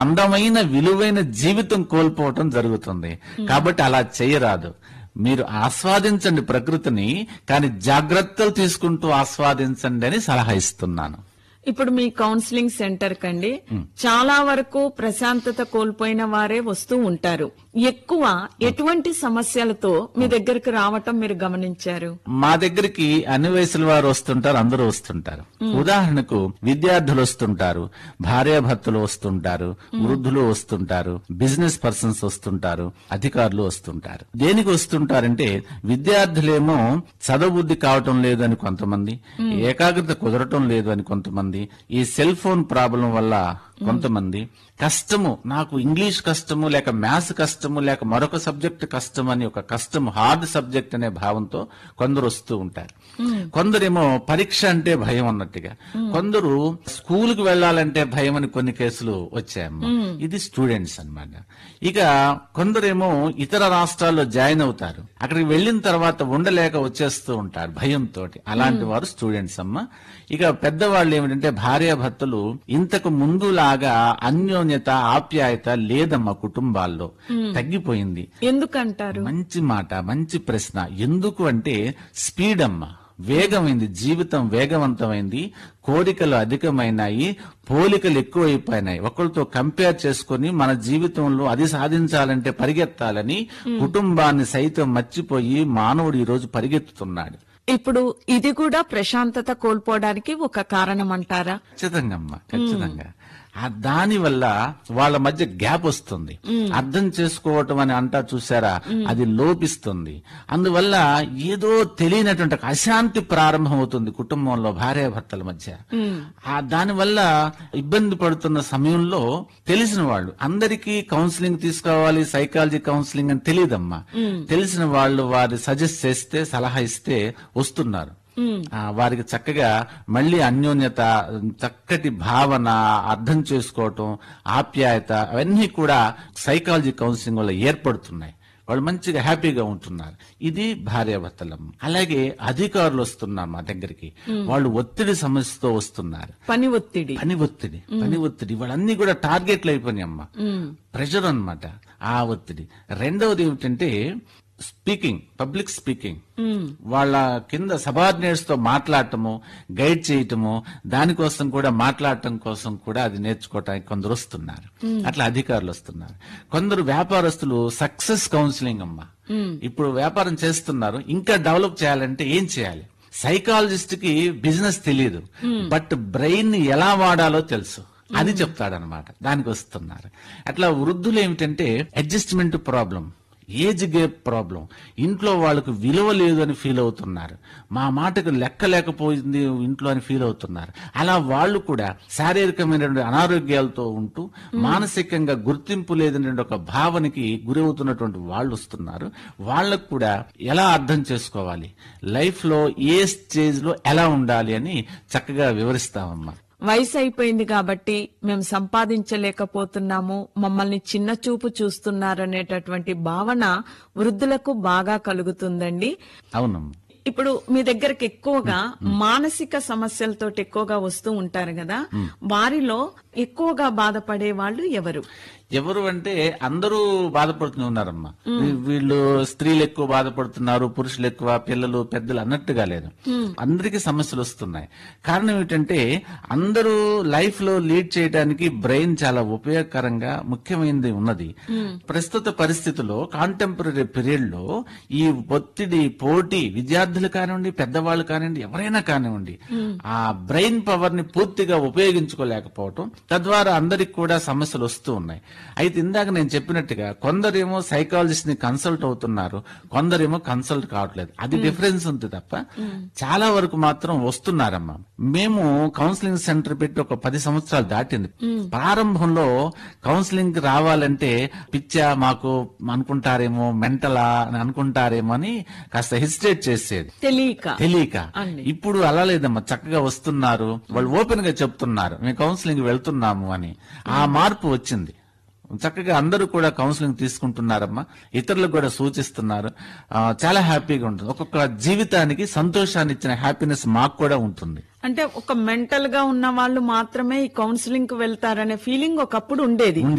అందమైన విలువైన జీవితం కోల్పోవటం జరుగుతుంది కాబట్టి అలా చేయరాదు మీరు ఆస్వాదించండి ప్రకృతిని కానీ జాగ్రత్తలు తీసుకుంటూ ఆస్వాదించండి అని సలహా ఇస్తున్నాను ఇప్పుడు మీ కౌన్సిలింగ్ సెంటర్ కండి చాలా వరకు ప్రశాంతత కోల్పోయిన వారే వస్తూ ఉంటారు ఎక్కువ ఎటువంటి సమస్యలతో మీ దగ్గరకు రావటం మీరు గమనించారు మా దగ్గరికి అన్ని వయసుల వారు వస్తుంటారు అందరూ వస్తుంటారు ఉదాహరణకు విద్యార్థులు వస్తుంటారు భార్యాభర్తలు వస్తుంటారు వృద్ధులు వస్తుంటారు బిజినెస్ పర్సన్స్ వస్తుంటారు అధికారులు వస్తుంటారు దేనికి వస్తుంటారంటే విద్యార్థులేమో చదవబుద్ధి కావటం లేదు అని కొంతమంది ఏకాగ్రత కుదరటం లేదు అని కొంతమంది ఈ సెల్ ఫోన్ ప్రాబ్లం వల్ల కొంతమంది కష్టము నాకు ఇంగ్లీష్ కష్టము లేక మ్యాథ్స్ కష్టము లేక మరొక సబ్జెక్ట్ కష్టం అని ఒక కష్టం హార్డ్ సబ్జెక్ట్ అనే భావంతో కొందరు వస్తూ ఉంటారు కొందరేమో పరీక్ష అంటే భయం అన్నట్టుగా కొందరు స్కూల్ కు వెళ్లాలంటే భయం అని కొన్ని కేసులు వచ్చాయమ్మ ఇది స్టూడెంట్స్ అన్నమాట ఇక కొందరేమో ఇతర రాష్ట్రాల్లో జాయిన్ అవుతారు అక్కడికి వెళ్ళిన తర్వాత ఉండలేక వచ్చేస్తూ ఉంటారు భయంతో అలాంటి వారు స్టూడెంట్స్ అమ్మ ఇక పెద్దవాళ్ళు ఏమిటంటే భార్యాభర్తలు ఇంతకు ముందులాగా అన్యోన్యత ఆప్యాయత లేదమ్మా కుటుంబాల్లో తగ్గిపోయింది ఎందుకంటారు మంచి మాట మంచి ప్రశ్న ఎందుకు అంటే స్పీడ్ అమ్మా వేగమైంది జీవితం వేగవంతమైంది కోరికలు అధికమైనాయి పోలికలు ఎక్కువైపోయినాయి ఒకరితో కంపేర్ చేసుకొని మన జీవితంలో అది సాధించాలంటే పరిగెత్తాలని కుటుంబాన్ని సైతం మర్చిపోయి మానవుడు ఈ రోజు పరిగెత్తుతున్నాడు ఇప్పుడు ఇది కూడా ప్రశాంతత కోల్పోవడానికి ఒక కారణం అంటారా ఖచ్చితంగా అమ్మా ఖచ్చితంగా ఆ దాని వల్ల వాళ్ళ మధ్య గ్యాప్ వస్తుంది అర్థం చేసుకోవటం అని అంటా చూసారా అది లోపిస్తుంది అందువల్ల ఏదో తెలియనటువంటి ఒక అశాంతి ప్రారంభం అవుతుంది కుటుంబంలో భార్యాభర్తల మధ్య ఆ దాని వల్ల ఇబ్బంది పడుతున్న సమయంలో తెలిసిన వాళ్ళు అందరికీ కౌన్సిలింగ్ తీసుకోవాలి సైకాలజీ కౌన్సిలింగ్ అని తెలియదమ్మా తెలిసిన వాళ్ళు వారి సజెస్ట్ చేస్తే సలహా ఇస్తే వస్తున్నారు ఆ, వారికి చక్కగా మళ్ళీ అన్యోన్యత చక్కటి భావన అర్థం చేసుకోవటం ఆప్యాయత అవన్నీ కూడా సైకాలజీ కౌన్సిలింగ్ వల్ల ఏర్పడుతున్నాయి వాళ్ళు మంచిగా హ్యాపీగా ఉంటున్నారు ఇది భార్యాభర్తలం అలాగే అధికారులు వస్తున్నారు మా దగ్గరికి వాళ్ళు ఒత్తిడి సమస్యతో వస్తున్నారు పని ఒత్తిడి పని ఒత్తిడి పని ఒత్తిడి వాళ్ళన్నీ కూడా టార్గెట్లు అయిపోయినాయి అమ్మ ప్రెషర్ అన్నమాట ఆ ఒత్తిడి రెండవది ఏమిటంటే స్పీకింగ్ పబ్లిక్ స్పీకింగ్ వాళ్ళ కింద సబార్డినేట్స్ తో మాట్లాడటము గైడ్ చేయటము దానికోసం కూడా మాట్లాడటం కోసం కూడా అది నేర్చుకోవటానికి కొందరు వస్తున్నారు అట్లా అధికారులు వస్తున్నారు కొందరు వ్యాపారస్తులు సక్సెస్ కౌన్సిలింగ్ అమ్మా ఇప్పుడు వ్యాపారం చేస్తున్నారు ఇంకా డెవలప్ చేయాలంటే ఏం చేయాలి సైకాలజిస్ట్ కి బిజినెస్ తెలియదు బట్ బ్రెయిన్ ని ఎలా వాడాలో తెలుసు అది చెప్తాడనమాట దానికి వస్తున్నారు అట్లా వృద్ధులు ఏమిటంటే adjustment problem age gap problem ఇంట్లో వాళ్ళకు విలువ లేదు అని ఫీల్ అవుతున్నారు మా మాటకు లెక్క లేకపోయింది ఇంట్లో అని ఫీల్ అవుతున్నారు అలా వాళ్ళు కూడా శారీరకమైనటువంటి అనారోగ్యాలతో ఉంటూ మానసికంగా గుర్తింపు లేదనే ఒక భావనకి గురవుతున్నటువంటి వాళ్ళు వస్తున్నారు వాళ్ళకు కూడా ఎలా అర్థం చేసుకోవాలి లైఫ్ లో ఏ స్టేజ్ లో ఎలా ఉండాలి అని చక్కగా వివరిస్తామమ్మా వయసు అయిపోయింది కాబట్టి మేము సంపాదించలేకపోతున్నాము మమ్మల్ని చిన్న చూపు చూస్తున్నారనేటటువంటి భావన వృద్ధులకు బాగా కలుగుతుందండి అవునమ్మా ఇప్పుడు మీ దగ్గరకు ఎక్కువగా మానసిక సమస్యలతో ఎక్కువగా వస్తూ ఉంటారు కదా వారిలో ఎక్కువగా బాధపడే వాళ్ళు ఎవరు ఎవరు అంటే అందరూ బాధపడుతూ ఉన్నారమ్మా వీళ్ళు స్త్రీలు ఎక్కువ బాధపడుతున్నారు పురుషులు ఎక్కువ పిల్లలు పెద్దలు అన్నట్టుగా లేదు అందరికీ సమస్యలు వస్తున్నాయి కారణం ఏంటంటే అందరూ లైఫ్ లో లీడ్ చేయడానికి బ్రెయిన్ చాలా ఉపయోగకరంగా ముఖ్యమైనది ఉన్నది ప్రస్తుత పరిస్థితుల్లో కాంటెంపరీ పీరియడ్ లో ఈ ఒత్తిడి పోటీ విద్యార్థులు కానివ్వండి పెద్దవాళ్ళు కానివ్వండి ఎవరైనా కానివ్వండి ఆ బ్రెయిన్ పవర్ ని పూర్తిగా ఉపయోగించుకోలేకపోవటం తద్వారా అందరికి కూడా సమస్యలు వస్తూ ఉన్నాయి అయితే ఇందాక నేను చెప్పినట్టుగా కొందరేమో సైకాలజిస్ట్ ని కన్సల్ట్ అవుతున్నారు కొందరేమో కన్సల్ట్ కావట్లేదు అది డిఫరెన్స్ ఉంది తప్ప చాలా వరకు మాత్రం వస్తున్నారమ్మా మేము కౌన్సిలింగ్ సెంటర్ పెట్టి ఒక పది సంవత్సరాలు దాటింది ప్రారంభంలో కౌన్సిలింగ్ కి రావాలంటే పిచ్చా మాకు అనుకుంటారేమో మెంటలా అని అనుకుంటారేమో అని కాస్త హెసిటేట్ చేసేది తెలియక తెలియక అండి. ఇప్పుడు అలా లేదమ్మా చక్కగా వస్తున్నారు వాళ్ళు ఓపెన్ గా చెప్తున్నారు మేము కౌన్సిలింగ్ వెళ్తున్నాము అని ఆ మార్పు వచ్చింది చక్కగా అందరూ కూడా కౌన్సిలింగ్ తీసుకుంటున్నారమ్మా ఇతరులకు కూడా సూచిస్తున్నారు ఆ, చాలా హ్యాపీగా ఉంటుంది ఒక్కొక్క జీవితానికి సంతోషాన్ని ఇచ్చిన హ్యాపీనెస్ మాకు కూడా ఉంటుంది అంటే ఒక మెంటల్ గా ఉన్న వాళ్ళు మాత్రమే ఈ కౌన్సిలింగ్ కు వెళ్తారనే ఫీలింగ్ ఒకప్పుడు ఉండేది